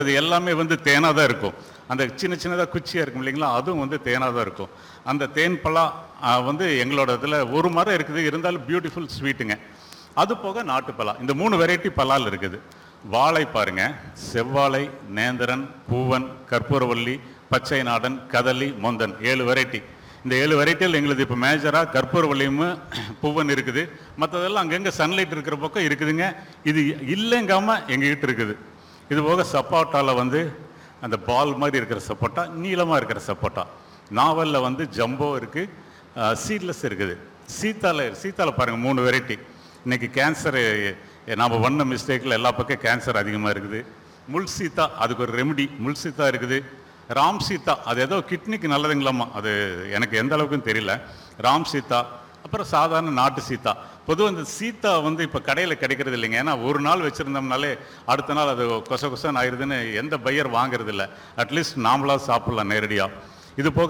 அது எல்லாமே வந்து தேனாக தான் இருக்கும் அந்த சின்ன சின்னதாக குச்சியாக இருக்கும் இல்லைங்களா அதுவும் வந்து தேனாக தான் இருக்கும் அந்த தேன் பலா ஆ, வந்து எங்களோட இதில் ஒரு மரம் இருக்குது இருந்தாலும் பியூட்டிஃபுல் ஸ்வீட்டுங்க அது போக நாட்டு பலா இந்த மூணு வெரைட்டி பலால் இருக்குது வாழை பாருங்க செவ்வாழை நேந்திரன் பூவன் கற்பூரவல்லி பச்சை நாடன் கதலி மொந்தன் ஏழு வெரைட்டி இந்த ஏழு வெரைட்டியில் எங்களுது இப்போ மேஜராக கற்பூரவல்லியும் பூவன் இருக்குது மற்றதெல்லாம் அங்கங்கே சன்லைட் இருக்கிற பக்கம் இருக்குதுங்க இது இல்லைங்காம எங்ககிட்ட இருக்குது இது போக சப்போட்டாவில் வந்து அந்த பால் மாதிரி இருக்கிற சப்போட்டா நீளமாக இருக்கிற சப்போட்டா நாவலில் வந்து ஜம்போ இருக்குது சீட்லெஸ் இருக்குது சீத்தால சீத்தால பாருங்கள் மூணு வெரைட்டி இன்னைக்கு கேன்சரு நாம் பண்ண மிஸ்டேக்கில் எல்லா பக்கம் கேன்சர் அதிகமாக இருக்குது முள் சீத்தா அதுக்கு ஒரு ரெமெடி முள் சீத்தா இருக்குது ராம் சீதா அது ஏதோ கிட்னிக்கு நல்லதுங்களாமா அது எனக்கு எந்த அளவுக்குன்னு தெரியல ராம் சீதா அப்புறம் சாதாரண நாட்டு சீதா பொதுவாக இந்த சீதா வந்து இப்போ கடையில் கிடைக்கிறது இல்லைங்க ஏன்னா ஒரு நாள் வச்சுருந்தோம்னாலே அடுத்த நாள் அது கொச கொசன்னு ஆயிடுதுன்னு எந்த பையர் வாங்குறது இல்லை அட்லீஸ்ட் நாமளாக சாப்பிட்லாம் நேரடியாக இது போக